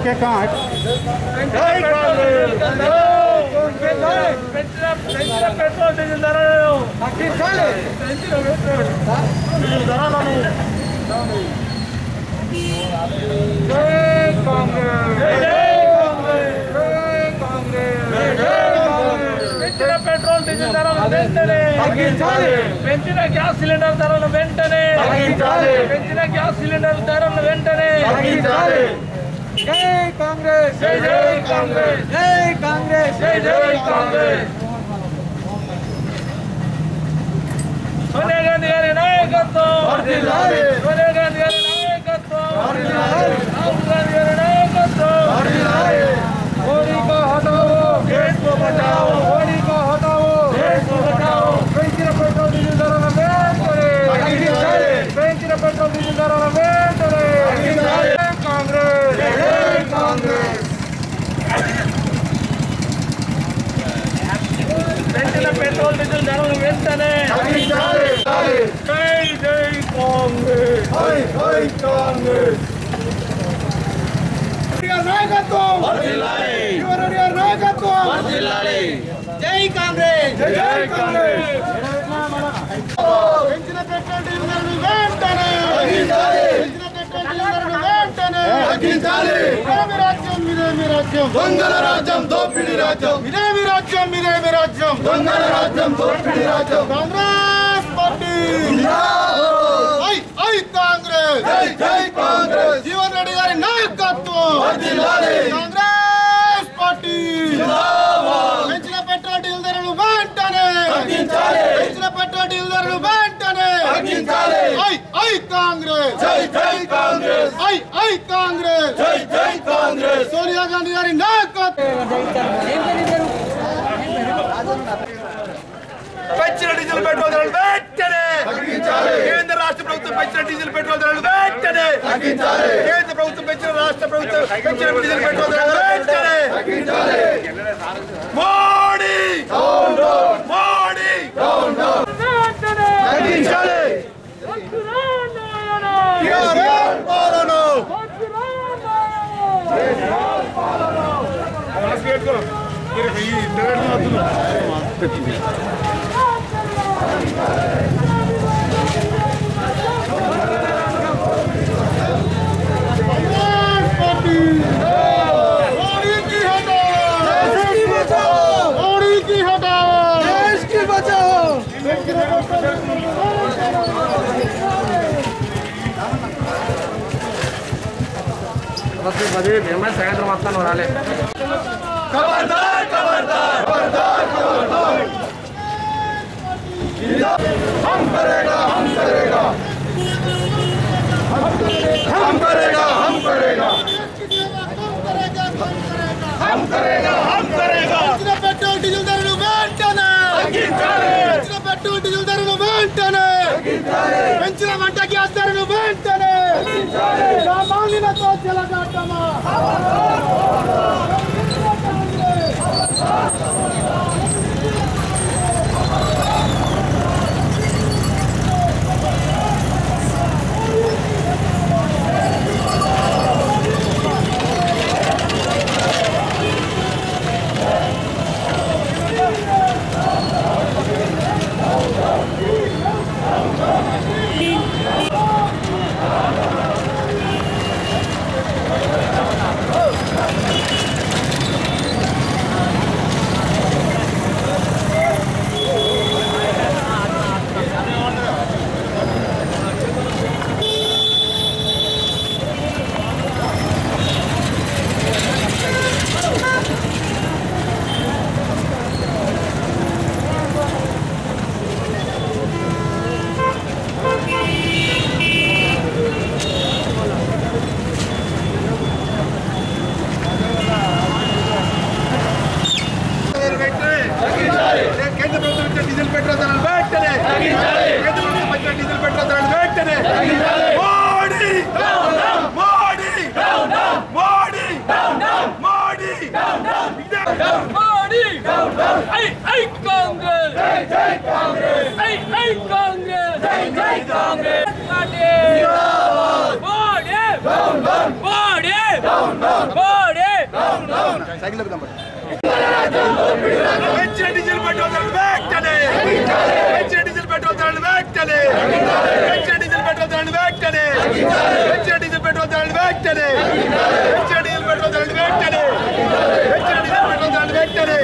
Okay cot petrol diesel ధరలను పెంచిన petrol diesel ధరలను జై కాంగ్రెస్ జై కాంగ్రెస్ జై కాంగ్రెస్ జై కాంగ్రెస్ పెంచిన పెట్రోల్ డీజిల్ ధరలు వెంటనే తగ్గించాలి పెంచిన గ్యాస్ సిలిండర్ ధరలు వెంటనే తగ్గించాలి పెంచిన గ్యాస్ సిలిండర్ ధరలు వెంటనే తగ్గించాలి జై కాంగ్రెస్ జై జై కాంగ్రెస్ జై కాంగ్రెస్ జై జై కాంగ్రెస్ సోనియా గాంధీ గారి నాయకత్వం సోనియా గాంధీ గారి నాయకత్వం రాహుల్ గాంధీ గారి నాయకత్వం మోడీ को हटाओ देश को बचाओ మోడీ को हटाओ देश को बचाओ పెంచిన పెట్రోల్ డీజిల్ ధరల వెంటనే తగ్గించాలి పెంచిన పెట్రోల్ డీజిల్ ధరల వెంటనే తగ్గించాలి కాంగ్రెస్ జై కాంగ్రెస్ పెంచిన పెట్రోల్ డీజిల్ ధరలు వెంటనే తగ్గించాలి జై జై కాంగ్రెస్ హై హై కాంగ్రెస్ నాయకత్వం యువరెడ్డి గారి నాయకత్వం జై కాంగ్రెస్ జై కాంగ్రెస్ పెంచిన పెట్రోల్ డీజిల్ ధరలు వెంటనే పెంచిన పెట్రోల్ డీజిల్ ధరలు వెంటనే తగ్గించాలి. ఇదేమి రాజ్యం ఇదేమి రాజ్యం దొంగల రాజ్యం దోపిడీ రాజ్యం ఇదేమి రాజ్యం ఇదేమి రాజ్యం దొంగల రాజ్యం దోపిడీ రాజ్యం కాంగ్రెస్ పార్టీ జిందాబాద్. ఐ ఐ కాంగ్రెస్ జై జై కాంగ్రెస్ జీవన్ రెడ్డి గారి నాయకత్వం వర్ధిల్లాలి. కాంగ్రెస్ పార్టీ జిందాబాద్. పెంచిన పెట్రోల్ డీజిల్ ధరలు వెంటనే తగ్గించాలి. పెంచిన పెట్రోల్ డీజిల్ ధరలు వెంటనే తగ్గించాలి. ఐ ఐ కాంగ్రెస్ జై జై కాంగ్రెస్ ఐ ఐ కాంగ్రెస్ జై జై కాంగ్రెస్ సోనియా గాంధీ గారి నాయకత్వం పెంచిన డీజిల్ పెట్రోల్ ధరలు వెంటనే తగ్గించాలి. కేంద్ర రాష్ట్ర ప్రభుత్వం పెంచిన డీజిల్ పెట్రోల్ ధరలు వెంటనే తగ్గించాలి. కేంద్ర ప్రభుత్వం పెంచిన రాష్ట్ర ప్రభుత్వం పెంచిన డీజిల్ పెట్రోల్ ధరలు వెంటనే తగ్గించాలి Modi down down Modi down down తగ్గించాలి టిఆర్ఎస్ పాలన कांग्रेस पार्टी मोदी की हटाओ देश की बचाओ मोदी की हटाओ देश की बचाओ సాయంత్రం వస్తాను రాలే खबरदार खबरदार खबरदार खबरदार हम करेगा हम करेगा हम करेगा हम करेगा हम करेगा हम करेगा పెంచిన పెట్రోల్ డీజిల్ ధరలు వెంటనే తగ్గించాలి. పెంచిన పెట్రోల్ డీజిల్ ధరలు వెంటనే పెంచిన వంట గ్యాస్ ధరలు వెంటనే సామాన్యులతో చెలగాటమా సైకిల్ ఎక్కుదాం పట్టు. పెంచిన డీజిల్ పెట్రోల్ ధరలు వెంటనే పెంచిన డీజిల్ పెట్రోల్ ధరలు వెంటనే పెంచిన డీజిల్ పెట్రోల్ ధరలు వెంటనే పెంచిన డీజిల్ పెట్రోల్ ధరలు వెంటనే పెంచిన డీజిల్ పెట్రోల్ ధరలు వెంటనే పెంచిన డీజిల్ పెట్రోల్ ధరలు వెంటనే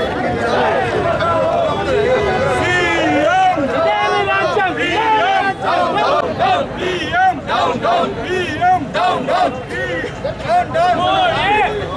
CM down down CM down down down down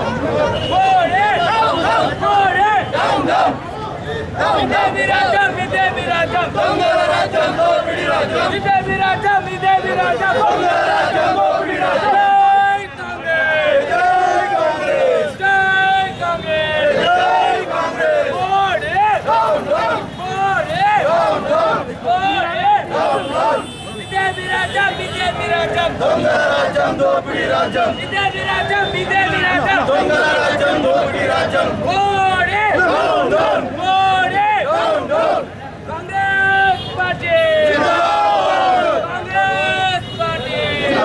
Congress party Congress party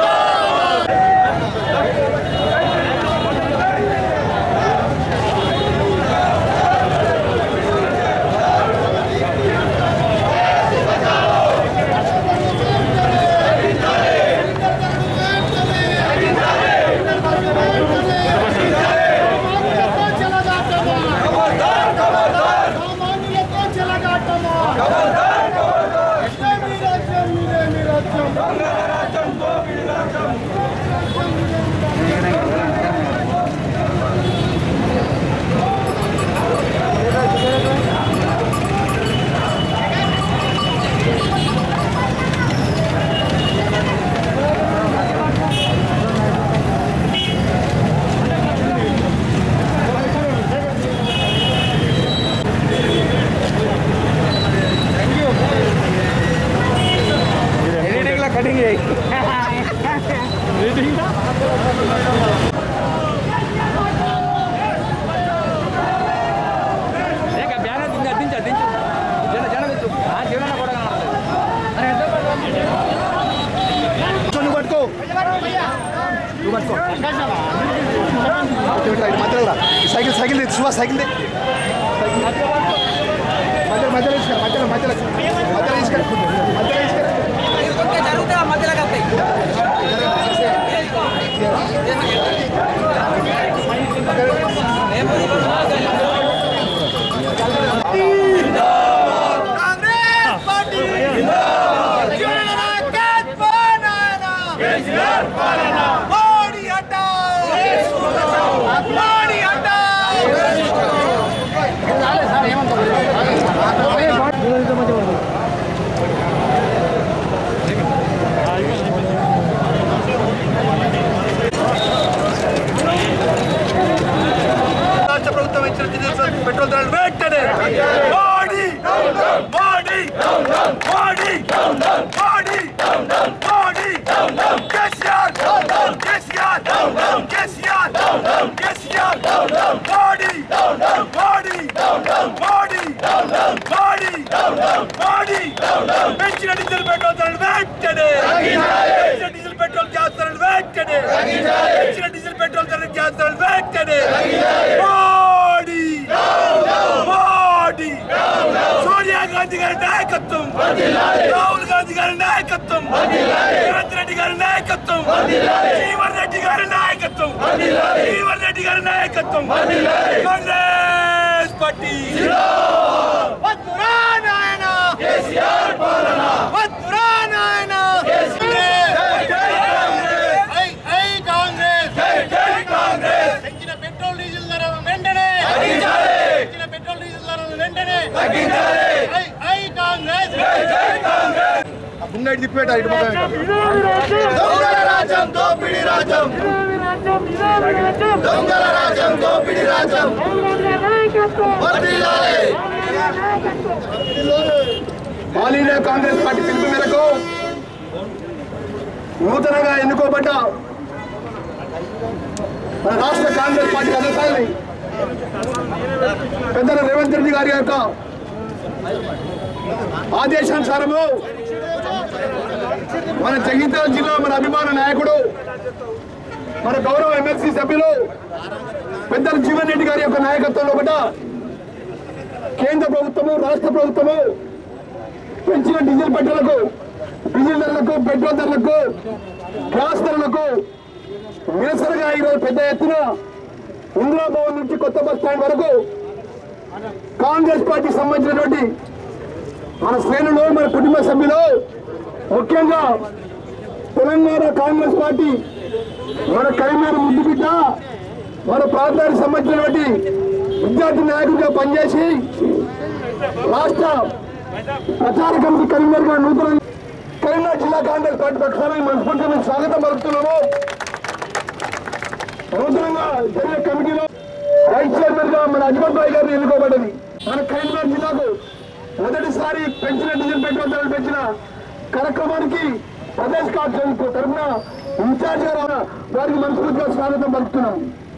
నువ్వు పట్టుకో నువ్వు పట్టుకో ఇటు ఇటు ఇటు మధ్యలో రా. ఈ సైకిల్ సైకిల్ తెచ్చు సుభాష్ సైకిల్ తే. మధ్యలో మధ్యలో తీసుకురా మధ్యలో మధ్యలో మధ్యలో తీసుకురా మధ్యలో తీసుకురా కాంగ్రెస్ పార్టీ జననాయకత్వ పాలన కేసీఆర్ పాలన మోడీ అడ్డా మోడీ అడ్డా రాష్ట్ర ప్రభుత్వం ఇచ్చిన డీజిల్ పెట్రోల్ ధరలు వెంటనే మోడీ మోడీ మోడీ మోడీ మోడీ కేసీఆర్ కేసీఆర్ కేసీఆర్ కేసీఆర్ మోడీ మోడీ మోడీ మోడీ మోడీ పెంచిన డీజిల్ పెట్రోల్ ధరలు వెంటనే పెంచిన డీజిల్ పెట్రోల్ గ్యాస్ ధరలు వెంటనే పెంచిన డీజిల్ పెట్రోల్ ధరలు గ్యాస్ ధరలు వెంటనే మోడీ మోడీ సోనియా గాంధీ గారి నాయకత్వం రాహుల్ గాంధీ గారి నాయకత్వం రేవంత్ రెడ్డి గారి నాయకత్వం జీవన్ రెడ్డి గారి నాయకత్వం జీవన్ రెడ్డి గారి నాయకత్వం కాంగ్రెస్ పార్టీ వద్దురా నాయన కేసీఆర్ పాలన వద్దురా నాయన ఐ ఐ కాంగ్రెస్ పెంచిన పెట్రోల్ డీజిల్ ధరలను వెంటనే పెంచిన పెట్రోల్ డీజిల్ ధరలను వెంటనే ఐ ఐ కాంగ్రెస్ ముంగైట్ తిప్పేట ఇటు పక్కన దొంగల రాజ్యం దోపిడీ రాజ్యం దొంగల రాజ్యం దోపిడీ రాజ్యం వర్ధిల్లాలి. ఆల్ ఇండియా కాంగ్రెస్ పార్టీ పిలుపు మేరకు నూతనంగా ఎన్నుకోబడ్డ మన రాష్ట్ర కాంగ్రెస్ పార్టీ అధికారులు పెద్దల రేవంత్ రెడ్డి గారి యొక్క ఆదేశానుసారము మన జగిత్యాల జిల్లా మన అభిమాన నాయకుడు మన గౌరవ ఎమ్మెల్సీ సభ్యులు పెద్దల జీవన్ రెడ్డి గారి యొక్క నాయకత్వంలో ఒకట కేంద్ర ప్రభుత్వము రాష్ట్ర ప్రభుత్వము పెంచిన డీజిల్ పెట్రోలకు డీజిల్ ధరలకు పెట్రోల్ ధరలకు గ్యాస్ ధరలకు నిరసనగా ఈరోజు పెద్ద ఎత్తున ఇందిరా భవన్ నుంచి కొత్త బస్ స్టాండ్ వరకు కాంగ్రెస్ పార్టీకి సంబంధించినటువంటి మన శ్రేణులు మన కుటుంబ సభ్యులు ముఖ్యంగా తెలంగాణ కాంగ్రెస్ పార్టీ మన కరీంనగర్ ముద్దు బిడ్డ మన ప్రాంతానికి సంబంధించినటువంటి విద్యార్థి నాయకుడిగా పనిచేసి రాష్ట్ర ప్రచార కమిటీ కరీంనగర్ గారు నూతన కరీంనగర్ జిల్లా కాంగ్రెస్ పార్టీ పక్షాన్ని మనస్ఫూర్తిగా మేము స్వాగతం పలుకుతున్నాము నూతనంగా జరిగే కమిటీలో వైస్ చైర్మన్ గా మన అజ్మల్ భాయ్ గారిని ఎన్నుకోబడింది మన కరీంనగర్ జిల్లాకు మొదటిసారి పెంచిన డీజిల్ పెట్రోల్ ధరలు పెంచిన కార్యక్రమానికి ప్రదేశ్ కాంగ్రెస్ తరఫున ఇన్ఛార్జ్ గా ఉన్న వారికి మనస్ఫూర్తిగా స్వాగతం పలుకుతున్నాం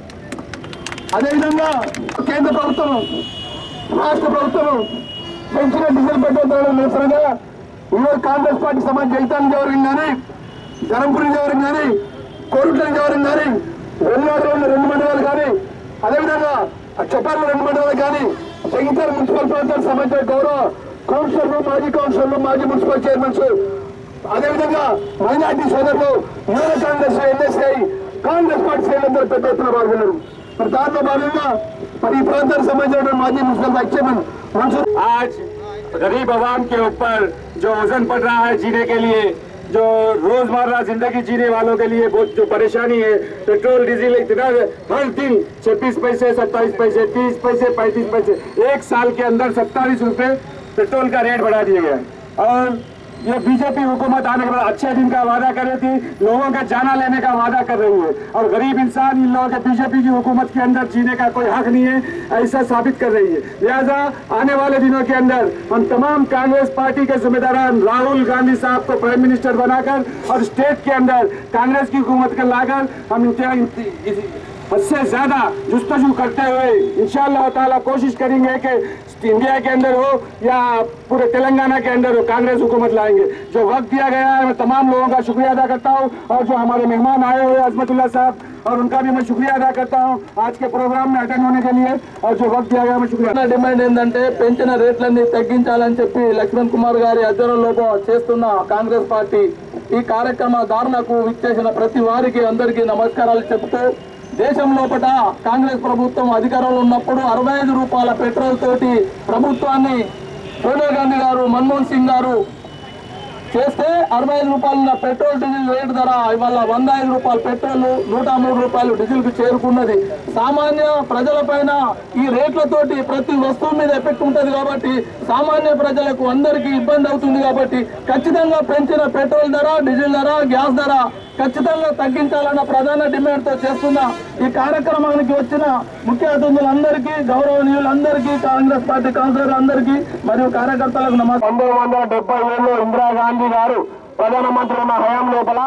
అదేవిధంగా కేంద్ర ప్రభుత్వం రాష్ట్ర ప్రభుత్వం పెంచిన డీజిల్ పెట్రోల్ ధరల నిరసనగా ఈరోజు కాంగ్రెస్ పార్టీ సమాజ్ జైతాన్ జవరం కానీ ధరంపురి జవరం కానీ కోరుట్ల జవరం కానీ వెల్నాడులో ఉన్న రెండు మండలాలు కానీ అదేవిధంగా చొప్పారులో రెండు మండలాలు కానీ జగిత్యాల మున్సిపల్ ప్రాంతానికి సంబంధించిన గౌరవ కౌన్సిలర్లు మాజీ కౌన్సిలర్లు మాజీ మున్సిపల్ చైర్మన్స్ అదేవిధంగా మైనార్టీ సోదరులు యువ కాంగ్రెస్ ఎన్ఎస్ఐ కాంగ్రెస్ పార్టీ శ్రేణులందరూ పెద్ద ఎత్తున పాల్గొన్నారు మరి దాంట్లో భాగంగా మరి ఈ ప్రాంతానికి సంబంధించిన మాజీ మున్సిపల్ వైస్ చైర్మన్ మన్సూర్ आज गरीब आवाम के ऊपर जो वजन पड़ रहा है जीने के लिए जो रोजमर्रा जिंदगी जीने वालों के लिए बहुत जो परेशानी है पेट्रोल डीजल इतना हर दिन छब्बीस पैसे सत्ताईस पैसे तीस पैसे पैंतीस पैसे एक साल के अंदर सत्ताईस रुपए पेट्रोल का रेट बढ़ा दिया गया है और ये बीजेपी हुकूमत आने के बाद अच्छे दिन का वादा कर रही थी लोगों का जाना लेने का वादा कर रही है और गरीब इंसान इन लोगों के बीजेपी की हुकूमत के अंदर जीने का कोई हक नहीं है ऐसा साबित कर रही है लिहाजा आने वाले दिनों के अंदर हम तमाम कांग्रेस पार्टी के जिम्मेदारान राहुल गांधी साहब को प्राइम मिनिस्टर बनाकर और स्टेट के अंदर कांग्रेस की हुकूमत को लाकर हम इनके- इस- हद से ज्यादा जुस्तजू करते हुए इंशाअल्लाह ताला कोशिश करेंगे कि इंडिया के अंदर हो या पूरे तेलंगाना के अंदर हो कांग्रेस हुकूमत लाएंगे जो वक्त दिया गया है मैं तमाम लोगों का शुक्रिया अदा करता हूँ और जो हमारे मेहमान आए हुए अजमतुल्ला साहब और उनका भी मैं शुक्रिया अदा करता हूँ आज के प्रोग्राम में अटेंड होने के लिए और जो वक्त दिया गया मैं शुक्रिया ప్రధాన డిమాండ్ ఏంటంటే పెంచిన రేట్లన్నీ తగ్గించాలని చెప్పి లక్ష్మణ్ కుమార్ గారి అధ్వర్యంలో చేస్తున్న కాంగ్రెస్ పార్టీ ఈ కార్యక్రమ ధారణకు విచ్చేసిన ప్రతి వారికి అందరికీ నమస్కారాలు చెబుతూ దేశం లోపల కాంగ్రెస్ ప్రభుత్వం అధికారంలో ఉన్నప్పుడు అరవై ఐదు రూపాయల పెట్రోల్ తోటి ప్రభుత్వాన్ని సోనియా గాంధీ గారు మన్మోహన్ సింగ్ గారు చేస్తే అరవై ఐదు రూపాయల పెట్రోల్ డీజిల్ రేటు ధర ఇవాళ వంద ఐదు రూపాయల పెట్రోల్ నూట మూడు రూపాయలు డీజిల్ కు చేరుకున్నది సామాన్య ప్రజలపైన ఈ రేట్లతోటి ప్రతి వస్తువు మీద ఎఫెక్ట్ ఉంటుంది కాబట్టి సామాన్య ప్రజలకు అందరికీ ఇబ్బంది అవుతుంది కాబట్టి ఖచ్చితంగా పెంచిన పెట్రోల్ ధర డీజిల్ ధర గ్యాస్ ధర ఖచ్చితంగా తగ్గించాలన్న ప్రధాన డిమాండ్ తో చేస్తున్న ఈ కార్యక్రమానికి వచ్చిన ముఖ్య అతిథులందరికీ గౌరవనీయులందరికీ కాంగ్రెస్ పార్టీ కౌన్సిలర్లందరికీ మరియు కార్యకర్తలకు నమస్కారం పంతొమ్మిది వందల డెబ్బై ఏడులో ఇందిరాగాంధీ గారు ప్రధానమంత్రి ఉన్న హయాం లోపల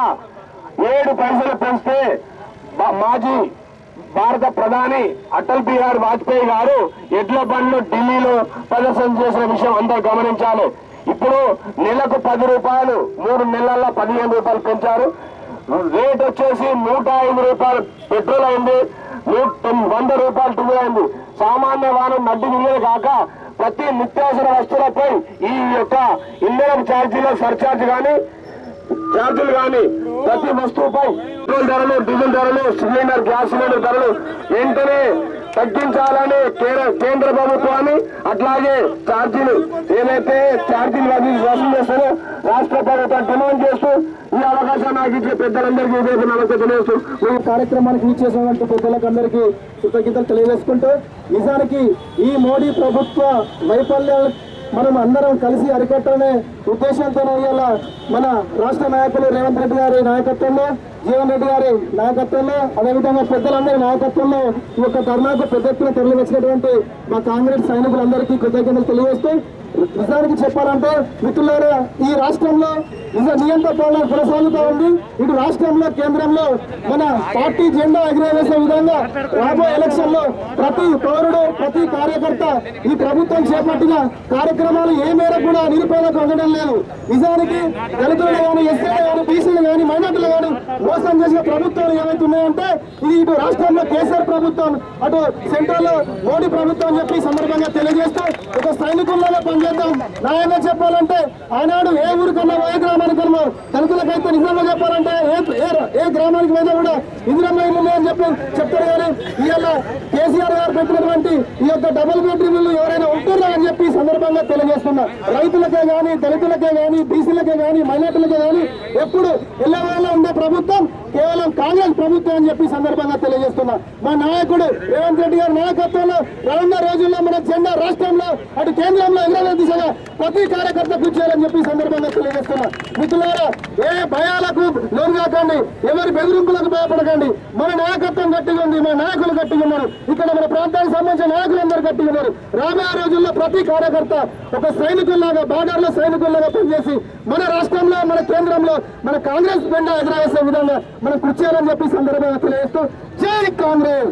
ఏడు పైసలు పెంచితే బా- మాజీ భారత ప్రధాని అటల్ బిహారీ వాజ్పేయి గారు ఎడ్ల బండ్లు ఢిల్లీలో ప్రదర్శన చేసిన విషయం అందరూ గమనించాలి ఇప్పుడు నెలకు పది రూపాయలు మూడు నెలల్లో పదిహేను రూపాయలు పెంచారు రేట్ వచ్చేసి నూట ఐదు రూపాయలు పెట్రోల్ అయింది నూట తొమ్- వంద రూపాయలు టికెట్ అయింది సామాన్య వాహనం నడ్డి విలువ కాక ప్రతి నిత్యావసర వస్తువులపై ఈ యొక్క ఇంధనం ఛార్జీలో సర్ఛార్జ్ కానీ ఛార్జీలు కానీ ప్రతి వస్తువుపై పెట్రోల్ ధరలు డీజిల్ ధరలు సిలిండర్ గ్యాస్ సిలిండర్ ధరలు వెంటనే తగ్గించాలని కేర- కేంద్ర ప్రభుత్వాన్ని అట్లాగే ఛార్జీలు ఏదైతే ఛార్జీలు వసూలు వసూలు చేస్తారో రాష్ట్ర ప్రభుత్వం డిమాండ్ చేస్తూ ఈ అవకాశం నాకు ఇచ్చే పెద్దలందరికీ ఇదే నమస్తే తెలియజేస్తూ ఈ కార్యక్రమానికి ఇచ్చేసినటువంటి పెద్దలకు అందరికీ కృతజ్ఞతలు తెలియజేసుకుంటూ నిజానికి ఈ మోడీ ప్రభుత్వ వైఫల్యాలు మనం అందరం కలిసి అరికట్టనే ఉద్దేశంతో ఇవాళ మన రాష్ట్ర నాయకులు రేవంత్ రెడ్డి గారి నాయకత్వంలో జీవన్ రెడ్డి గారి నాయకత్వంలో అదేవిధంగా పెద్దలందరి నాయకత్వంలో ఈ యొక్క ధర్నాకు పెద్ద ఎత్తున తరలి వచ్చినటువంటి మా కాంగ్రెస్ సైనికులందరికీ కృతజ్ఞతలు తెలియజేస్తూ నిజానికి చెప్పాలంటే మిత్రులారా ఈ రాష్ట్రంలో నిజ నియంత్ర పాలన కొనసాగుతూ ఉంది ఇటు రాష్ట్రంలో కేంద్రంలో మన పార్టీ జెండా ఎగిరవేసే విధంగా రాబోయే ఎలక్షన్ లో ప్రతి పౌరుడు ప్రతి కార్యకర్త ఈ ప్రభుత్వం చేపట్టిన కార్యక్రమాలు ఏ మేరకు కూడా నిరుపేదకు అందడం లేదు నిజానికి దళితులు కానీ ఎస్సీలు కానీ బీసీలు కానీ మైనార్టీలు కానీ మోసం చేసిన ప్రభుత్వాలు ఏవైతే ఉన్నాయంటే ఇది ఇటు రాష్ట్రంలో కేసీఆర్ ప్రభుత్వం అటు సెంట్రల్ లో మోడీ ప్రభుత్వం అని చెప్పి ఈ సందర్భంగా తెలియజేస్తూ ఒక సైనికుల్లాగా పనిచేద్దాం న్యాయంగా చెప్పాలంటే ఆనాడు ఏ ఊరికన్నా ఏ గ్రామానికన్నా దళితులకైతే నిజంగా చెప్పాలంటే ఏ ఏ- ఏ గ్రామానికి మీద కూడా ఇందిరమ్మ ఇల్లు ఉన్నాయని చెప్పి చెప్తారు కానీ ఇవాళ కేసీఆర్ గారు పెట్టినటువంటి ఈ యొక్క డబుల్ బెడ్రూమ్ ఇల్లు ఎవరైనా ఉంటున్నా అని చెప్పి ఈ సందర్భంగా తెలియజేస్తున్నా రైతులకే గాని దళితులకే గాని బీసీలకే గాని మైనార్టీలకే గాని ఎప్పుడు ఎల్లవేళ ఉండే ప్రభుత్వం కేవలం కాంగ్రెస్ ప్రభుత్వం అని చెప్పి ఈ సందర్భంగా తెలియజేస్తున్నా మా నాయకుడు రేవంత్ రెడ్డి గారి నాయకత్వంలో రానున్న రోజుల్లో మన జెండా రాష్ట్రంలో అటు కేంద్రంలో ఎగరవే దిశగా ప్రతి కార్యకర్త కృషి చేయాలని చెప్పి ఈ సందర్భంగా తెలియజేస్తున్నా మిత్రులారా ఏ భయాలకు లోనుగాకండి ఎవరి బెదిరింపులకు భయపడకండి మన నాయకత్వం గట్టిగా ఉంది మన నాయకులు గట్టిగా ఉన్నారు ఇక్కడ మన ప్రాంతానికి సంబంధించిన నాయకులందరూ గట్టిగా ఉన్నారు రాబోయే రోజుల్లో ప్రతి కార్యకర్త ఒక సైనికుల్లాగా బార్డర్ లో సైనికుల్లాగా పనిచేసి మన రాష్ట్రంలో మన కేంద్రంలో మన కాంగ్రెస్ జెండా ఎగరవేసే విధంగా మనం కృషి చేయాలని చెప్పి ఈ సందర్భంగా తెలియజేస్తూ జై కాంగ్రెస్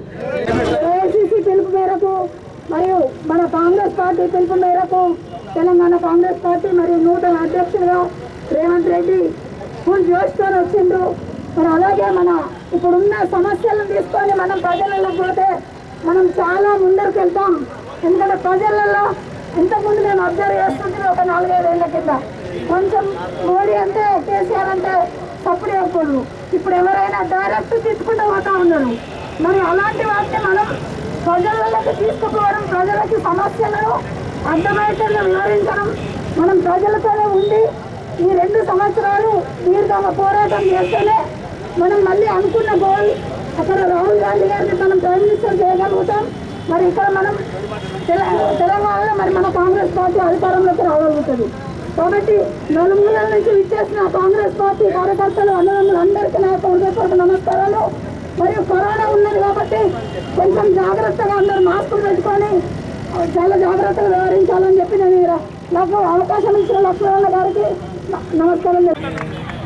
ఏఐసిసి పిలుపు మేరకు మరియు మన కాంగ్రెస్ పార్టీ పిలుపు మేరకు తెలంగాణ కాంగ్రెస్ పార్టీ మరియు నూతన అధ్యక్షులుగా రేవంత్ రెడ్డి ఫుల్ జోష్తో వచ్చిండ్రు మరి అలాగే మన ఇప్పుడున్న సమస్యలను తీసుకొని మనం ప్రజలలో పోతే మనం చాలా ముందరికి వెళ్తాం ఎందుకంటే ప్రజలలో ఇంతకుముందు నేను అబ్జర్వ్ చేస్తుంటే ఒక నాలుగైదేళ్ల కింద కొంచెం మోడీ అంటే కేసీఆర్ అంటే సప్పుడు చెప్పకూడదు ఇప్పుడు ఎవరైనా డైరెక్ట్ తీసుకుంటూ పోతా ఉన్నారు మరి అలాంటి వాటిని మనం ప్రజలకి తీసుకుపోవడం ప్రజలకి సమస్యలను అర్థమయ్యేటట్లు వివరించడం మనం ప్రజలతోనే ఉండి ఈ రెండు సంవత్సరాలు దీర్ఘ పోరాటం చేస్తేనే మనం మళ్ళీ అనుకున్న గోల్ అక్కడ రాహుల్ గాంధీ గారిని మనం ప్రైమ్ మినిస్టర్ చేయగలుగుతాం మరి ఇక్కడ మనం తెల- తెలంగాణలో మరి మన కాంగ్రెస్ పార్టీ అధికారంలోకి రాగలుగుతుంది కాబట్టి నలుమూలల నుంచి విచ్చేసిన కాంగ్రెస్ పార్టీ కార్యకర్తలు అన్నదమ్ములు అందరికీ నా యొక్క హృదయపూర్వక నమస్కారాలు మరియు కరోనా ఉన్నది కాబట్టి కొంచెం జాగ్రత్తగా అందరూ మాస్కులు పెట్టుకొని చాలా జాగ్రత్తగా వ్యవహరించాలని చెప్పి నేను ఈ రా- నాకు అవకాశం ఇచ్చిన లక్ష్మణ గారికి న- నమస్కారం చెప్తాను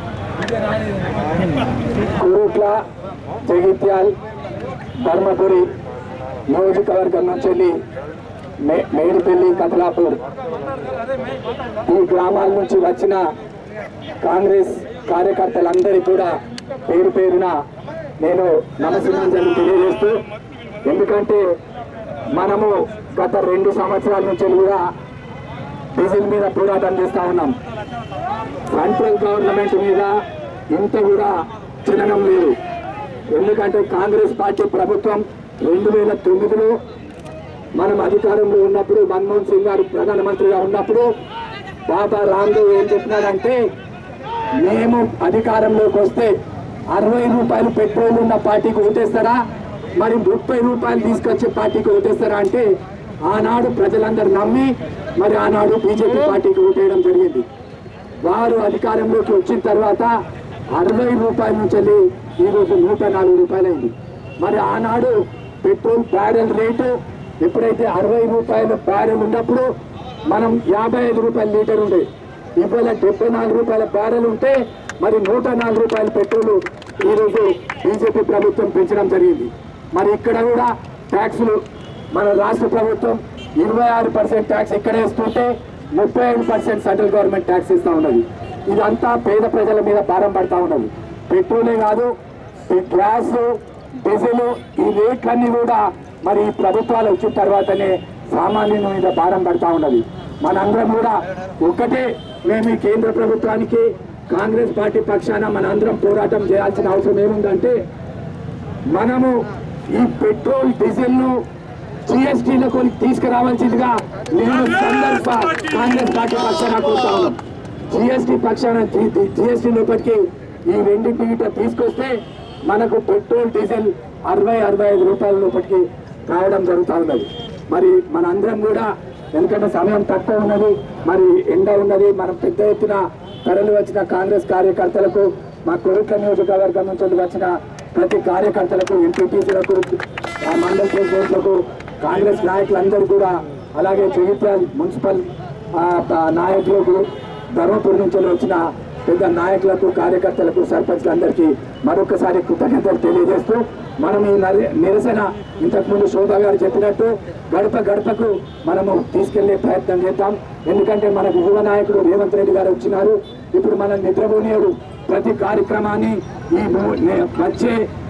కురుట్ల జగిత్యాల్ ధర్మపురి నియోజకవర్గం నుంచి వెళ్ళి మే మేడిపల్లి కథలాపూర్ ఈ గ్రామాల నుంచి వచ్చిన కాంగ్రెస్ కార్యకర్తలందరికీ కూడా పేరు పేరున నేను నమస్కారం తెలియజేస్తూ ఎందుకంటే మనము గత రెండు సంవత్సరాల నుంచి కూడా డీజిల్ మీద పోరాటం చేస్తా ఉన్నాం సెంట్రల్ గవర్నమెంట్ మీద ఇంత కూడా చిన్నడం లేదు ఎందుకంటే కాంగ్రెస్ పార్టీ ప్రభుత్వం రెండు వేల తొమ్మిదిలో మనం అధికారంలో ఉన్నప్పుడు మన్మోహన్ సింగ్ గారు ప్రధానమంత్రిగా ఉన్నప్పుడు బాబా రామ్దేవ్ ఏం చెప్పినాడంటే మేము అధికారంలోకి వస్తే అరవై రూపాయలు పెట్రోల్ ఉన్న పార్టీకి ఓటేస్తారా మరి ముప్పై రూపాయలు తీసుకొచ్చే పార్టీకి ఓటేస్తారా అంటే ఆనాడు ప్రజలందరూ నమ్మి మరి ఆనాడు బీజేపీ పార్టీకి ఓటేయడం జరిగింది వారు అధికారంలోకి వచ్చిన తర్వాత అరవై రూపాయల నుంచి వెళ్ళి ఈరోజు నూట నాలుగు రూపాయలైంది మరి ఆనాడు పెట్రోల్ బ్యారెల్ రేటు ఎప్పుడైతే అరవై రూపాయల బ్యారెల్ ఉన్నప్పుడు మనం యాభై ఐదు రూపాయల లీటర్ ఉండే ఇవాళ డెబ్బై నాలుగు రూపాయల బ్యారెల్ ఉంటే మరి నూట నాలుగు రూపాయల పెట్రోల్ ఈరోజు బీజేపీ ప్రభుత్వం పెంచడం జరిగింది మరి ఇక్కడ కూడా ట్యాక్సులు మన రాష్ట్ర ప్రభుత్వం ఇరవై ఆరు పర్సెంట్ ట్యాక్స్ ఇక్కడ వేస్తుంటే ముప్పై ఐదు పర్సెంట్ సెంట్రల్ గవర్నమెంట్ ట్యాక్స్ ఇస్తూ ఉన్నది ఇదంతా పేద ప్రజల మీద భారం పడతా ఉన్నది పెట్రోలే కాదు ఈ గ్యాస్ డీజిల్ ఈ రేట్లన్నీ కూడా మరి ఈ ప్రభుత్వాలు వచ్చిన తర్వాతనే సామాన్యుల మీద భారం పడతా ఉన్నది మనందరం కూడా ఒకటే మేము ఈ కేంద్ర ప్రభుత్వానికి కాంగ్రెస్ పార్టీ పక్షాన మనందరం పోరాటం చేయాల్సిన అవసరం ఏముందంటే మనము ఈ పెట్రోల్ డీజిల్ ను జిఎస్టీలకు తీసుకురావాల్సిందిగా నేను సందర్భ కాంగ్రెస్ పార్టీ పక్షాన కోరుతా ఉన్నాం జిఎస్టీ పక్షాన జిఎస్టీ లోపలికి ఈ రెండింటి గిట్ట తీసుకొస్తే మనకు పెట్రోల్ డీజిల్ అరవై అరవై ఐదు రూపాయల లోపలికి రావడం జరుగుతూ ఉన్నది మరి మనందరం కూడా ఎందుకంటే సమయం తక్కువ ఉన్నది మరి ఎండ ఉన్నది మనం పెద్ద ఎత్తున తరలి వచ్చిన కాంగ్రెస్ కార్యకర్తలకు మా కోరిక నియోజకవర్గం నుంచి వచ్చిన ప్రతి కార్యకర్తలకు ఎంపీటీసీలకు ఆ మండల ప్రెసిడెంట్లకు కాంగ్రెస్ నాయకులందరూ కూడా అలాగే జగిత్యాల మున్సిపల్ ఆ, ఆ, నాయకులకు ధర్మపురి నుంచి వచ్చిన పెద్ద నాయకులకు కార్యకర్తలకు సర్పంచ్లందరికీ మరొకసారి కృతజ్ఞతలు తెలియజేస్తూ మనం ఈ నరి- నిరసన ఇంతకుముందు శోభా గారు చెప్పినట్టు గడప గడపకు మనము తీసుకెళ్లే ప్రయత్నం చేద్దాం ఎందుకంటే మనకు యువ నాయకుడు రేవంత్ రెడ్డి గారు వచ్చినారు ఇప్పుడు మనం నిద్రపోనీయుడు ప్రతి కార్యక్రమాన్ని ఈ మూ- నే- వచ్చే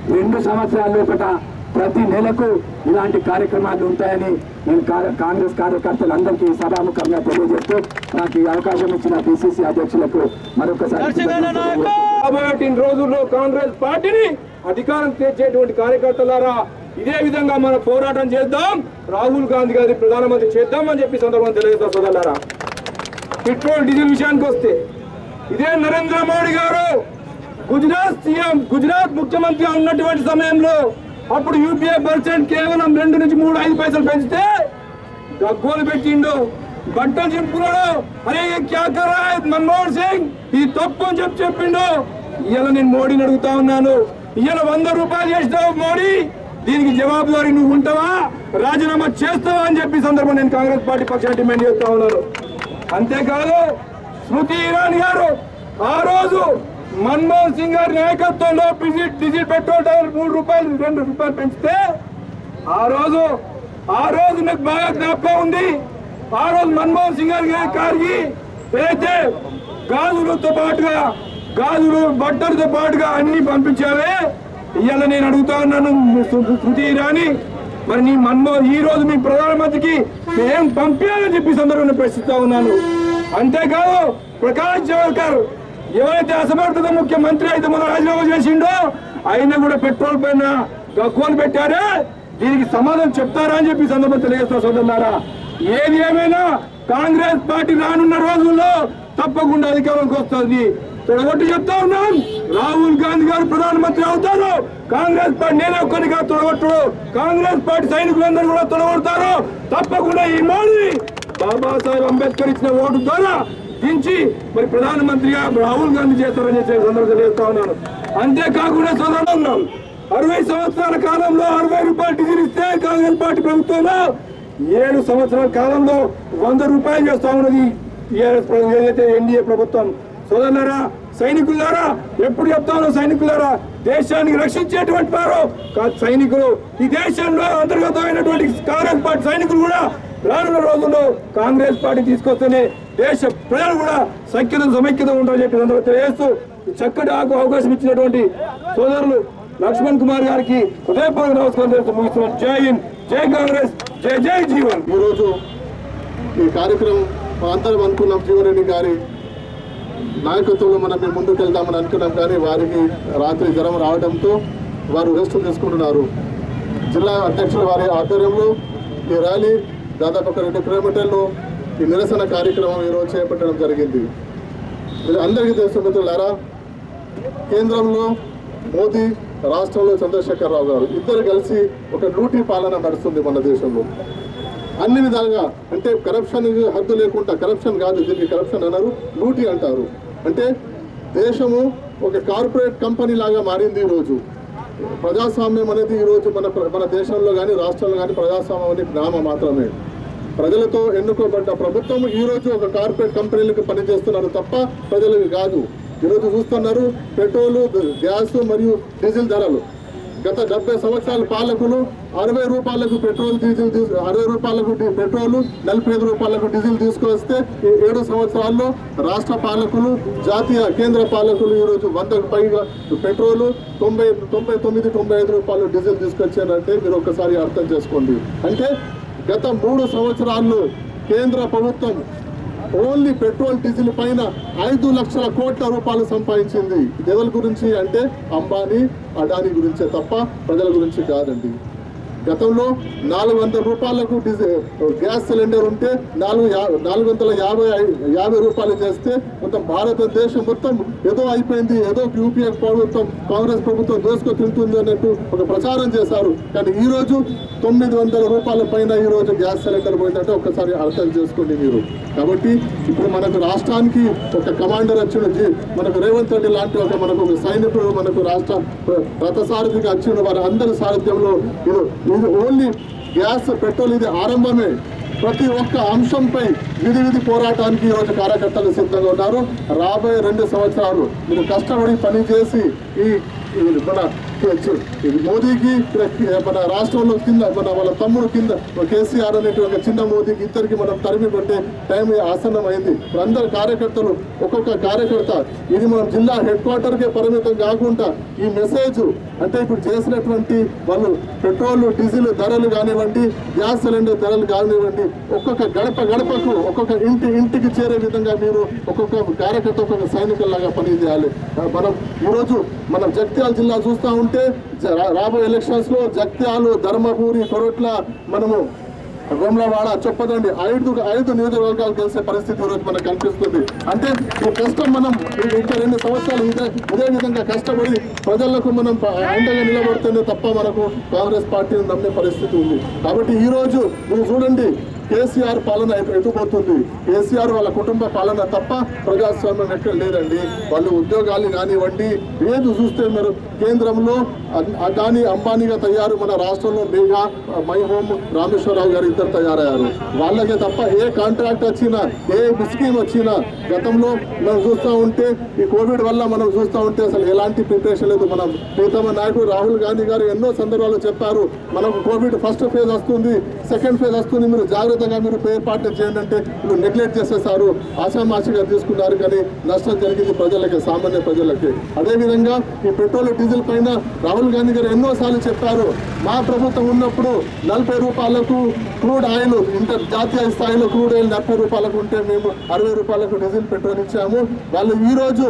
రెండు సంవత్సరాల లోపల ప్రతి నెలకు ఇలాంటి కార్యక్రమాలు ఉంటాయని నేను కా- కాంగ్రెస్ కార్యకర్తలందరికీ సభాముఖంగా తెలియజేస్తూ నాకు ఈ అవకాశం ఇచ్చిన పిసిసి అధ్యక్షులకు మరొకసారి రాబోయే రోజుల్లో కాంగ్రెస్ పార్టీని అధికారం తెచ్చేటువంటి కార్యకర్తలారా ఇదే విధంగా మనం పోరాటం చేద్దాం రాహుల్ గాంధీ గారి ప్రధానమంత్రి చేద్దామని చెప్పి సందర్భంగా తెలియజేస్తాం సోదరులారా పెట్రోల్ డీజిల్ విషయానికి వస్తే ఇదే నరేంద్ర మోడీ గారు గుజరాత్ సీఎం గుజరాత్ ముఖ్యమంత్రిగా ఉన్నటువంటి సమయంలో అప్పుడు యూపీఏ పర్సెంట్ కేవలం రెండు నుంచి మూడు ఐదు పైసలు పెంచితే గగ్గోలు పెట్టిండు బట్టలు చింపుకున్నాడు అరే ఏ క్యా కర్ రహా హై మన్మోహన్ సింగ్ ఇది తప్పు అని చెప్పి చెప్పిండు ఇవాళ నేను మోడీని అడుగుతా ఉన్నాను ఇవాళ వంద రూపాయలు చేసినావు మోడీ దీనికి జవాబుదారీ నువ్వు ఉంటావా రాజీనామా చేస్తావా అని చెప్పి ఈ సందర్భంగా నేను కాంగ్రెస్ పార్టీ పక్షాన్ని డిమాండ్ చేస్తా ఉన్నాను అంతేకాదు స్మృతి ఇరానీ గారు ఆ రోజు మన్మోహన్ సింగ్ గారి నాయకత్వంలో డీజిల్ డీజిల్ పెట్రోల్ ధరలు మూడు రూపాయలు రెండు రూపాయలు పెంచితే ఆ రోజు ఆ రోజు నాకు బాగా జ్ఞాపకం ఉంది ఆ రోజు మన్మోహన్ సింగ్ గారి గారికి ఏదైతే గాజులతో పాటుగా గాజులు బట్టలతో పాటుగా అన్ని పంపించాలి ఇవాళ నేను అడుగుతా ఉన్నాను శృ- శృతి ఇరానీ మరి నీ మన్మో ఈ రోజు మీ ప్రధానమంత్రికి ఏం పంపించాలని చెప్పి ఈ సందర్భంగా ప్రశ్నిస్తా ఉన్నాను అంతేకాదు ప్రకాష్ జవహర్కర్ ఎవరైతే అసమర్థత ముఖ్యమంత్రి అయితే మన రాజీనామా చేసిండో ఆయన కూడా పెట్రోల్ పైన గగ్గోలు పెట్టారే దీనికి సమాధానం చెప్తారా అని చెప్పి ఈ సందర్భంగా తెలియజేస్తా సోదరులారా ఏది ఏమైనా కాంగ్రెస్ పార్టీ రానున్న రోజుల్లో తప్పకుండా అధికారంలోకి వస్తుంది తొడగొట్టి చెప్తా ఉన్నాం రాహుల్ గాంధీ గారు ప్రధానమంత్రి అవుతారు కాంగ్రెస్ పార్టీ నేనే ఒక్కరిగా తొడగొట్టడు కాంగ్రెస్ పార్టీ సైనికులందరూ కూడా తొడగొడతారు తప్పకుండా ఈ మోడీ బాబాసాహెబ్ అంబేద్కర్ ఇచ్చిన ఓటు ద్వారా దించి మరి ప్రధానమంత్రిగా రాహుల్ గాంధీ చేస్తారని చెప్పి సందర్భంగా తెలియజేస్తా ఉన్నాను అంతేకాకుండా సోదరులు ఉన్నాం అరవై సంవత్సరాల కాలంలో అరవై రూపాయలు డీజిల్ ఇస్తే కాంగ్రెస్ పార్టీ ప్రభుత్వంలో ఏడు సంవత్సరాల కాలంలో వంద రూపాయలు చేస్తా ఉన్నది టీఆర్ఎస్ ప్రభుత్వం, ఏదైతే ఎన్డీఏ ప్రభుత్వం సోదరులారా సైనికులారా ఎప్పుడు చెప్తాను సైనికులారా దేశానికి రక్షించేటువంటి వారు కా- సైనికులు ఈ దేశంలో అంతర్గతమైనటువంటి కాంగ్రెస్ పార్టీ సైనికులు కూడా రానున్న రోజుల్లో కాంగ్రెస్ పార్టీ తీసుకొస్తేనే దేశ ప్రజలు కూడా సఖ్యత సమైక్యత ఉంటారని చెప్పి సందర్భంగా తెలియజేస్తూ ఈ చక్కటి ఆకు అవకాశం ఇచ్చినటువంటి సోదరులు లక్ష్మణ్ కుమార్ గారికి హృదయపూర్వక నమస్కారం చేస్తూ ముగిస్తున్నాం జై హింద్ జై కాంగ్రెస్ జై జై జీవన్ ఈరోజు ఈ కార్యక్రమం అందరం అనుకున్నాం జీవరెడ్డి గారి నాయకత్వంలో మనం మేము ముందుకు వెళ్దామని అనుకున్నాం కానీ వారికి రాత్రి జ్వరం రావడంతో వారు రెస్ట్ తీసుకుంటున్నారు జిల్లా అధ్యక్షుల వారి ఆధ్వర్యంలో ఈ ర్యాలీ దాదాపు ఒక రెండు కిలోమీటర్లు ఈ నిరసన కార్యక్రమం ఈరోజు చేపట్టడం జరిగింది ఇది అందరికీ తెలుసు మిత్రులారా కేంద్రంలో మోదీ రాష్ట్రంలో చంద్రశేఖర్ రావు గారు ఇద్దరు కలిసి ఒక లూటీ పాలన నడుస్తుంది మన దేశంలో అన్ని విధాలుగా అంటే కరప్షన్ హద్దు లేకుండా కరప్షన్ కాదు దీనికి కరప్షన్ అన్నారు లూటీ అంటారు అంటే దేశము ఒక కార్పొరేట్ కంపెనీ లాగా మారింది ఈరోజు ప్రజాస్వామ్యం అనేది ఈరోజు మన ప్ర- మన దేశంలో కానీ రాష్ట్రంలో కానీ ప్రజాస్వామ్యం అనేది నామ మాత్రమే ప్రజలతో ఎన్నుకోబడ్డ ప్రభుత్వం ఈ రోజు ఒక కార్పొరేట్ కంపెనీలకు పనిచేస్తున్నారు తప్ప ప్రజలకు కాదు ఈరోజు చూస్తున్నారు పెట్రోలు గ్యాస్ మరియు డీజిల్ ధరలు గత డెబ్బై సంవత్సరాల పాలకులు అరవై రూపాయలకు పెట్రోల్ డీజిల్ తీసు- అరవై రూపాయలకు డి- పెట్రోల్ నలభై ఐదు రూపాయలకు డీజిల్ తీసుకొస్తే ఈ ఏడు సంవత్సరాల్లో రాష్ట్ర పాలకులు జాతీయ కేంద్ర పాలకులు ఈరోజు వందకు పైగా పెట్రోల్ తొంభై తొంభై తొమ్మిది తొంభై ఐదు రూపాయలు డీజిల్ తీసుకొచ్చారంటే మీరు ఒక్కసారి అర్థం చేసుకోండి అంటే గత మూడు సంవత్సరాల్లో కేంద్ర ప్రభుత్వం ఓన్లీ పెట్రోల్ డీజిల్ పైన ఐదు లక్షల కోట్ల రూపాయలు సంపాదించింది ఇది ఎవరి గురించి అంటే అంబానీ అడానీ గురించే తప్ప ప్రజల గురించి కాదండి గతంలో నాలుగు వందల రూపాయలకు డీజిల్ గ్యాస్ సిలిండర్ ఉంటే నాలుగు యా- నాలుగు వందల యాభై ఐ- యాభై రూపాయలు చేస్తే మొత్తం భారతదేశం మొత్తం ఏదో అయిపోయింది ఏదో యూపీఏ ప్రభుత్వం కాంగ్రెస్ ప్రభుత్వం దోసుకు తింటుంది అన్నట్టు ఒక ప్రచారం చేశారు కానీ ఈ రోజు తొమ్మిది వందల రూపాయల పైన ఈ రోజు గ్యాస్ సిలిండర్ పోయిందంటే ఒక్కసారి అర్థం చేసుకోండి మీరు కాబట్టి ఇప్పుడు మనకు రాష్ట్రానికి ఒక కమాండర్ వచ్చిన జీ- మనకు రేవంత్ రెడ్డి లాంటి ఒక మనకు ఒక సైనికుడు మనకు రాష్ట్ర రథసారథిగా వచ్చిన వారి అందరి సారథ్యంలో ఇది ఇది ఓన్లీ గ్యాస్ పెట్రోల్ ఇది ఆరంభమే ప్రతి ఒక్క అంశంపై విధి విధి పోరాటానికి ఈరోజు కార్యకర్తలు సిద్ధంగా ఉన్నారు రాబోయే రెండు సంవత్సరాలు మీరు కష్టపడి పనిచేసి ఈ ఈ మన ఇది మోదీకి ఇక్కడ మన రాష్ట్రంలో కింద మన వాళ్ళ తమ్ముడు కింద కేసీఆర్ అనేటువంటి ఒక చిన్న మోదీకి ఇద్దరికి మనం తరిమి కొట్టే టైం ఆసన్నం అయింది అందరు కార్యకర్తలు ఒక్కొక్క కార్యకర్త ఇది మనం జిల్లా హెడ్ క్వార్టర్కే పరిమితం కాకుండా ఈ మెసేజ్ అంటే ఇప్పుడు చేసినటువంటి వాళ్ళు పెట్రోల్ డీజిల్ ధరలు కానివ్వండి గ్యాస్ సిలిండర్ ధరలు కానివ్వండి ఒక్కొక్క గడప గడపకు ఒక్కొక్క ఇంటి ఇంటికి చేరే విధంగా మీరు ఒక్కొక్క కార్యకర్త ఒక్కొక్క సైనికుల్లాగా పనిచేయాలి ఆ, మనం ఈరోజు మనం జగిత్యాల జిల్లా చూస్తూ ఉంటే జ- రా- రాబోయే ఎలక్షన్స్ లో జగిత్యాలు ధర్మపురి కొరట్ల మనము వేములవాడ చొప్పదండి ఐదు ఐదు నియోజకవర్గాలు గెలిచే పరిస్థితి ఈరోజు మనకు కనిపిస్తుంది అంటే ఈ కష్టం మనం ఈ- ఇంకా రెండు సంవత్సరాలు ఇదే ఇదే విధంగా కష్టపడి ప్రజలకు మనం ప- అండగా నిలబడితేనే తప్ప మనకు కాంగ్రెస్ పార్టీని నమ్మే పరిస్థితి ఉంది కాబట్టి ఈ రోజు మీరు చూడండి కేసీఆర్ పాలన ఎటు- ఎటుపోతుంది కేసీఆర్ వాళ్ళ కుటుంబ పాలన తప్ప ప్రజాస్వామ్యం ఎక్కడ లేదండి వాళ్ళు ఉద్యోగాలు కానివ్వండి ఏది చూస్తే మీరు కేంద్రంలో అద్- అదాని అంబానీగా తయారు మన రాష్ట్రంలో మేఘా మై హోమ్ రామేశ్వరరావు గారు ఇద్దరు తయారయ్యారు వాళ్ళకే తప్ప ఏ కాంట్రాక్ట్ వచ్చినా ఏ స్కీమ్ వచ్చినా గతంలో మనం చూస్తూ ఉంటే ఈ కోవిడ్ వల్ల మనం చూస్తూ ఉంటే అసలు ఎలాంటి ప్రిపరేషన్ లేదు మనం ప్రీతమ నాయకుడు రాహుల్ గాంధీ గారు ఎన్నో సందర్భాల్లో చెప్పారు మనకు కోవిడ్ ఫస్ట్ ఫేజ్ వస్తుంది సెకండ్ ఫేజ్ వస్తుంది మీరు జాగ్రత్తగా మీరు ఏర్పాట్లు చేయండి అంటే మీరు నెగ్లెక్ట్ చేసేసారు ఆశామాషిగా తీసుకున్నారు కానీ నష్టం జరిగింది ప్రజలకి సామాన్య ప్రజలకి అదేవిధంగా ఈ పెట్రోల్ డీజిల్ పైన రాహుల్ గాంధీ గారు ఎన్నోసార్లు చెప్పారు మా ప్రభుత్వం ఉన్నప్పుడు నలభై రూపాయలకు క్రూడ్ ఆయిల్ ఇంత జాతీయ స్థాయిలో క్రూడ్ ఆయిల్ నలభై రూపాయలకు ఉంటే మేము అరవై రూపాయలకు డీజిల్ పెట్రోల్ ఇచ్చాము వాళ్ళు ఈ రోజు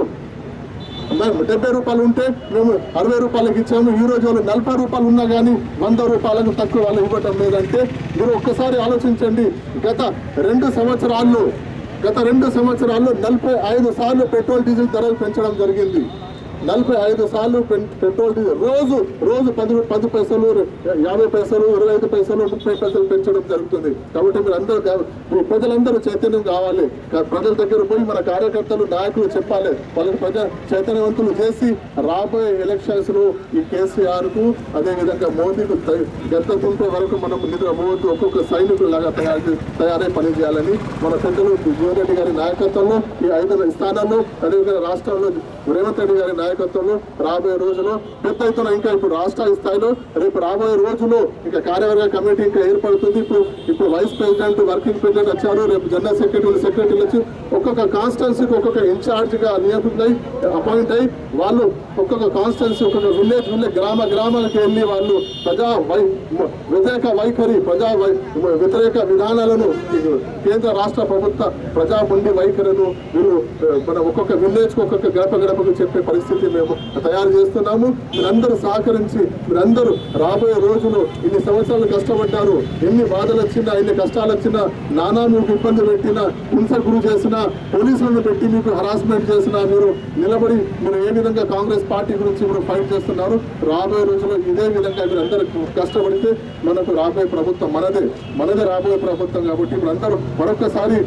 మేము డెబ్బై రూపాయలు ఉంటే మేము అరవై రూపాయలకి ఇచ్చాము ఈ రోజు వాళ్ళు నలభై రూపాయలు ఉన్నా కానీ వంద రూపాయలకు తక్కువ వాళ్ళు ఇవ్వటం లేదంటే మీరు ఒక్కసారి ఆలోచించండి గత రెండు సంవత్సరాల్లో గత రెండు సంవత్సరాల్లో నలభై ఐదు సార్లు పెట్రోల్ డీజిల్ ధరలు పెంచడం జరిగింది నలభై ఐదు సార్లు పెన్- పెట్రోల్ డీజిల్ రోజు రోజు పది పది పైసలు యాభై పైసలు ఇరవై ఐదు పైసలు ముప్పై పైసలు పెంచడం జరుగుతుంది కాబట్టి మీరు అందరూ కా- మీ ప్రజలందరూ చైతన్యం కావాలి కా- ప్రజల దగ్గర పోయి మన కార్యకర్తలు నాయకులు చెప్పాలి వాళ్ళకి ప్రజా చైతన్యవంతులు చేసి రాబోయే ఎలక్షన్స్ లో ఈ కేసీఆర్ కు అదే విధంగా మోదీకు గద్దతుంటే వరకు మనం నిద్రపోవద్దు ఒక్కొక్క సైనికులు లాగా తయారు చే- తయారై పనిచేయాలని మన పెద్దలు జీవన్ రెడ్డి గారి నాయకత్వంలో ఈ ఐదు స్థానాల్లో అదేవిధంగా రాష్ట్రంలో రేవంత్ రెడ్డి గారి నాయకత్వంలో రాబోయే రోజుల్లో పెద్ద ఎత్తున ఇంకా ఇప్పుడు రాష్ట్ర స్థాయిలో రేపు రాబోయే రోజుల్లో ఇంకా కార్యవర్గ కమిటీ ఇంకా ఏర్పడుతుంది ఇప్పుడు ఇప్పుడు వైస్ ప్రెసిడెంట్ వర్కింగ్ ప్రెసిడెంట్ వచ్చారు రేపు జనరల్ సెక్రటరీ సెక్రటరీలు వచ్చి ఒక్కొక్క కాన్స్టిట్యున్సీకి ఒక్కొక్క ఇన్ఛార్జ్ గా నియమితులై అపాయింట్ అయ్యి వాళ్ళు ఒక్కొక్క కాన్స్టిట్యున్సీ ఒక్కొక్క విలేజ్ విలేజ్ గ్రామ గ్రామాలకు వెళ్ళి వాళ్ళు ప్రజా వై మ- వ్యతిరేక వైఖరి ప్రజా వై వ్యతిరేక విధానాలను ఈ కేంద్ర రాష్ట్ర ప్రభుత్వ ప్రజా ఉండి వైఖరులను వీళ్ళు ఆ, మన ఒక్కొక్క విలేజ్ కు ఒక్కొక్క గడప గడపకు చెప్పే పరిస్థితి మేము తయారు చేస్తున్నాము మీరందరూ సహకరించి మీరందరూ రాబోయే రోజులు ఇన్ని సంవత్సరాలు కష్టపడ్డారు ఎన్ని బాధలు వచ్చినా ఎన్ని కష్టాలు వచ్చినా నానా మీకు ఇబ్బంది పెట్టినా హింస గురి చేసినా పోలీసులను పెట్టి మీకు హరాస్మెంట్ చేసినా మీరు నిలబడి మీరు ఏ విధంగా కాంగ్రెస్ పార్టీ గురించి మీరు ఫైట్ చేస్తున్నారు రాబోయే రోజుల్లో ఇదే విధంగా మీరు అందరూ కష్టపడితే మనకు రాబోయే ప్రభుత్వం మనదే మనదే రాబోయే ప్రభుత్వం కాబట్టి ఇప్పుడు అందరూ మరొకసారి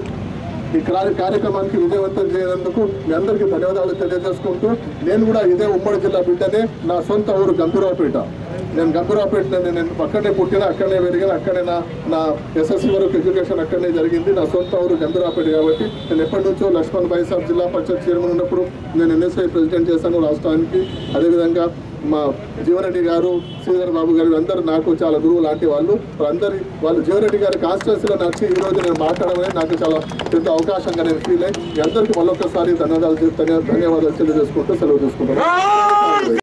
ఈ కార్య- కార్యక్రమానికి విజయవంతం చేయనందుకు మీ అందరికీ ధన్యవాదాలు తెలియజేసుకుంటూ నేను కూడా ఇదే ఉమ్మడి జిల్లా బిడ్డనే నా సొంత ఊరు గంభీరావుపేట నేను గంభీరావుపేట నేను నేను అక్కడనే పుట్టిన అక్కడనే పెరిగిన అక్కడే నా నా ఎస్ఎస్సి వరకు ఎడ్యుకేషన్ అక్కడనే జరిగింది నా సొంత ఊరు గంభీరావుపేట కాబట్టి నేను ఎప్పటి నుంచో లక్ష్మణ్ భాయ్ సాబ్ జిల్లా పరిషత్ చైర్మన్ ఉన్నప్పుడు నేను ఎన్ఎస్ఐ ప్రెసిడెంట్ చేశాను రాష్ట్రానికి అదేవిధంగా మా జీవనరెడ్డి గారు శ్రీధర్ బాబు గారు అందరూ నాకు చాలా గురువు లాంటి వాళ్ళు వాళ్ళందరి వాళ్ళు జీవనరెడ్డి గారి కాన్స్టిట్యూన్సీలో నచ్చి ఈ రోజు నేను మాట్లాడడం అనేది నాకు చాలా పెద్ద అవకాశంగా నేను ఫీల్ అయ్యి మీ అందరికీ మళ్ళొక్కసారి ధన్యవాదాలు ధన్యవాదాలు తెలియజేసుకుంటూ సెలవు తీసుకుంటాను